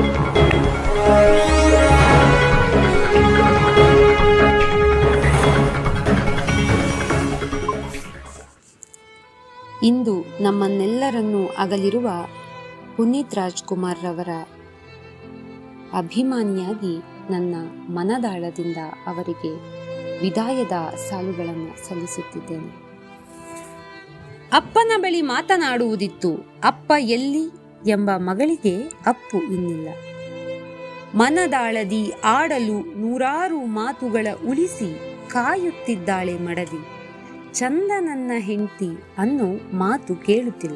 ಇಂದು ನಮ್ಮನ್ನೆಲ್ಲರನ್ನೂ ಅಗಲಿರುವ ಪುನೀತ್ ರಾಜ್ಕುಮಾರ್ ರವರ ಅಭಿಮಾನಿಯಾಗಿ ನನ್ನ ಮನದಾಳದಿಂದ ಅವರಿಗೆ ವಿದಾಯದ ಸಾಲುಗಳನ್ನು ಸಲ್ಲಿಸುತ್ತಿದ್ದೇನೆ ಅಪ್ಪನ ಬಳಿ ಮಾತನಾಡುವುದಿತ್ತು ಅಪ್ಪ ಎಲ್ಲಿ ಎಂಬ ಮಗಳಿಗೆ ಅಪ್ಪು ಇನ್ನಿಲ್ಲ ಮನದಾಳದಿ ಆಡಲು ನೂರಾರು ಮಾತುಗಳ ಉಳಿಸಿ ಕಾಯುತ್ತಿದ್ದಾಳೆ ಮಡದಿ ಚಂದ ನನ್ನ ಹೆಂಡತಿ ಅನ್ನೋ ಮಾತು ಕೇಳುತ್ತಿಲ್ಲ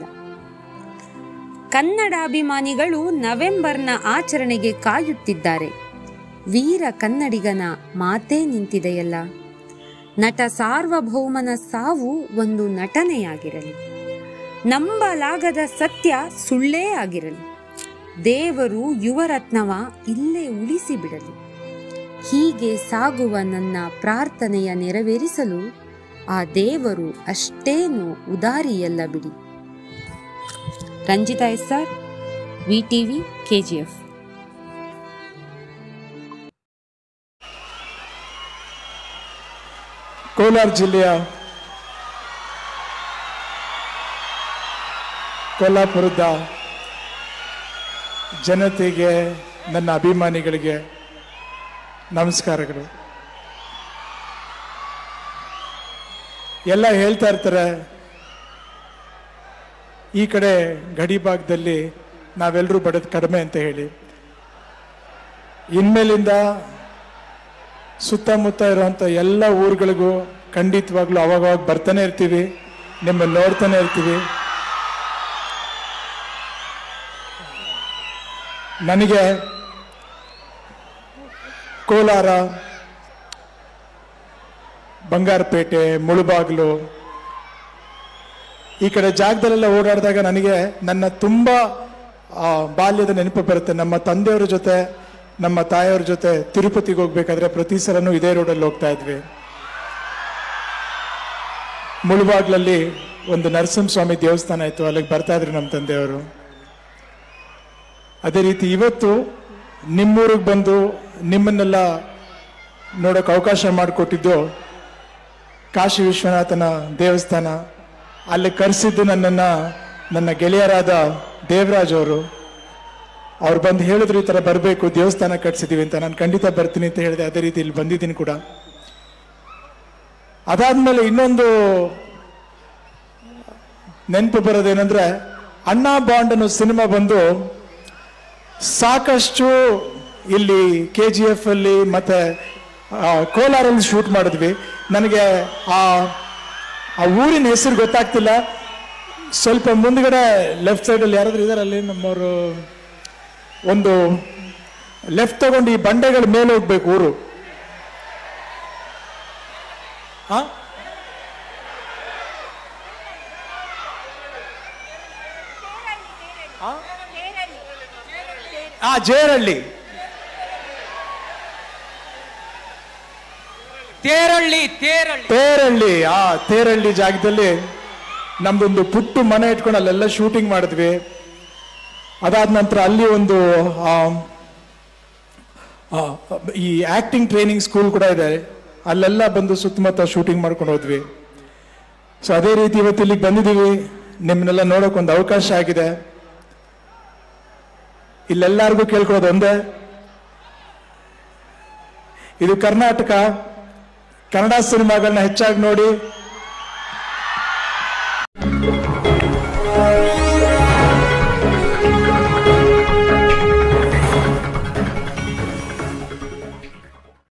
ಕನ್ನಡಾಭಿಮಾನಿಗಳು ನವೆಂಬರ್ನ ಆಚರಣೆಗೆ ಕಾಯುತ್ತಿದ್ದಾರೆ ವೀರ ಕನ್ನಡಿಗನ ಮಾತೇ ನಿಂತಿದೆಯಲ್ಲ ನಟ ಸಾರ್ವಭೌಮನ ಸಾವು ಒಂದು ನಟನೆಯಾಗಿರಲಿ ನಂಬಲಾಗದ ಸತ್ಯ ಸುಳ್ಳೇ ಆಗಿರಲಿ ದೇವರು ಯುವರತ್ನವ ಇಲ್ಲೇ ಉಳಿಸಿ ಬಿಡಲಿ ಹೀಗೆ ಸಾಗುವ ನನ್ನ ಪ್ರಾರ್ಥನೆಯ ನೆರವೇರಿಸಲು ಆ ದೇವರು ಅಷ್ಟೇನು ಉದಾರಿಯಲ್ಲ ಬಿಡಿ Ranjitha S R VTV KGF Kolar ಜಿಲ್ಲೆಯ ಕೊಲ್ಲಾಪುರದ ಜನತೆಗೆ ನನ್ನ ಅಭಿಮಾನಿಗಳಿಗೆ ನಮಸ್ಕಾರಗಳು ಎಲ್ಲ ಹೇಳ್ತಾ ಇರ್ತಾರೆ ಈ ಕಡೆ ಗಡಿ ಭಾಗದಲ್ಲಿ ನಾವೆಲ್ಲರೂ ಬಡದು ಕಡಿಮೆ ಅಂತ ಹೇಳಿ ಇನ್ಮೇಲಿಂದ ಸುತ್ತಮುತ್ತ ಇರುವಂಥ ಎಲ್ಲ ಊರುಗಳಿಗೂ ಖಂಡಿತವಾಗ್ಲೂ ಅವಾಗವಾಗ ಬರ್ತಾನೆ ಇರ್ತೀವಿ ನಿಮ್ಮನ್ನು ನೋಡ್ತಾನೆ ಇರ್ತೀವಿ ನನಗೆ ಕೋಲಾರ ಬಂಗಾರಪೇಟೆ ಮುಳುಬಾಗಿಲು ಈ ಕಡೆ ಜಾಗದಲ್ಲೆಲ್ಲ ಓಡಾಡಿದಾಗ ನನಗೆ ನನ್ನ ತುಂಬ ಆ, ಬಾಲ್ಯದ ನೆನಪು ಬರುತ್ತೆ ನಮ್ಮ ತಂದೆಯವ್ರ ಜೊತೆ ನಮ್ಮ ತಾಯಿಯವ್ರ ಜೊತೆ ತಿರುಪತಿಗೆ ಹೋಗ್ಬೇಕಾದ್ರೆ ಪ್ರತಿ ಸಲನೂ ಇದೇ ರೋಡಲ್ಲಿ ಹೋಗ್ತಾ ಇದ್ವಿ ಮುಳುಬಾಗ್ಲಲ್ಲಿ ಒಂದು ನರಸಿಂಹಸ್ವಾಮಿ ದೇವಸ್ಥಾನ ಇತ್ತು ಅಲ್ಲಿಗೆ ಬರ್ತಾ ಇದ್ರು ನಮ್ಮ ತಂದೆಯವರು ಅದೇ ರೀತಿ ಇವತ್ತು ನಿಮ್ಮೂರಿಗೆ ಬಂದು ನಿಮ್ಮನ್ನೆಲ್ಲ ನೋಡೋಕೆ ಅವಕಾಶ ಮಾಡಿಕೊಟ್ಟಿದ್ದು ಕಾಶಿ ವಿಶ್ವನಾಥನ ದೇವಸ್ಥಾನ ಅಲ್ಲಿ ಕರೆಸಿದ್ದು ನನ್ನನ್ನು ನನ್ನ ಗೆಳೆಯರಾದ ದೇವರಾಜ್ ಅವರು ಅವ್ರು ಬಂದು ಹೇಳಿದ್ರು ಈ ಥರ ಬರಬೇಕು ದೇವಸ್ಥಾನ ಕಟ್ಸಿದೀವಿ ಅಂತ ನಾನು ಖಂಡಿತ ಬರ್ತೀನಿ ಅಂತ ಹೇಳಿದೆ ಅದೇ ರೀತಿ ಇಲ್ಲಿ ಬಂದಿದ್ದೀನಿ ಕೂಡ ಅದಾದ್ಮೇಲೆ ಇನ್ನೊಂದು ನೆನಪು ಬರೋದೇನೆಂದ್ರೆ ಅಣ್ಣಾ ಬಾಂಡ್ ಅನ್ನೋ ಸಿನಿಮಾ ಬಂದು ಸಾಕಷ್ಟು ಇಲ್ಲಿ ಕೆ ಜಿ ಎಫ್ ಅಲ್ಲಿ ಮತ್ತೆ ಆ, ಕೋಲಾರಲ್ಲಿ ಶೂಟ್ ಮಾಡಿದ್ವಿ ನನಗೆ ಆ ಆ ಊರಿನ ಹೆಸರು ಗೊತ್ತಾಗ್ತಿಲ್ಲ ಸ್ವಲ್ಪ ಮುಂದ್ಗಡೆ ಲೆಫ್ಟ್ ಸೈಡಲ್ಲಿ ಯಾರಾದ್ರೂ ಇದಾರೆ ಅಲ್ಲಿ ನಮ್ಮವರು ಒಂದು ಲೆಫ್ಟ್ ತಗೊಂಡು ಈ ಬಂಡೆಗಳ ಮೇಲೆ ಹೋಗ್ಬೇಕು ಊರು ಆ? ಆ? ಆ ಜೇರಳ್ಳಿ ತೇರಳ್ಳಿ ತೇರಳ್ಳಿ ತೇರಳ್ಳಿ ಆ ತೇರಳ್ಳಿ ಜಾಗದಲ್ಲಿ ನಮ್ದೊಂದು ಪುಟ್ಟು ಮನೆ ಇಟ್ಕೊಂಡು ಅಲ್ಲೆಲ್ಲ ಶೂಟಿಂಗ್ ಮಾಡಿದ್ವಿ ಅದಾದ ನಂತರ ಅಲ್ಲಿ ಒಂದು ಆ, ಆ, ಈ ಆಕ್ಟಿಂಗ್ ಟ್ರೈನಿಂಗ್ ಸ್ಕೂಲ್ ಕೂಡ ಇದೆ ಅಲ್ಲೆಲ್ಲ ಬಂದು ಸುತ್ತಮುತ್ತ ಶೂಟಿಂಗ್ ಮಾಡ್ಕೊಂಡು ಹೋದ್ವಿ ಸೊ ಅದೇ ರೀತಿ ಇವತ್ತು ಇಲ್ಲಿಗೆ ಬಂದಿದ್ದೀವಿ ನಿಮ್ಮನ್ನೆಲ್ಲ ನೋಡೋಕೆ ಒಂದು ಅವಕಾಶ ಆಗಿದೆ ಇಲ್ಲೆಲ್ಲರಿಗೂ ಕೇಳ್ಕೊಳ್ಳೋದು ಒಂದೇ ಇದು ಕರ್ನಾಟಕ ಕನ್ನಡ ಸಿನಿಮಾಗಳನ್ನ ಹೆಚ್ಚಾಗಿ ನೋಡಿ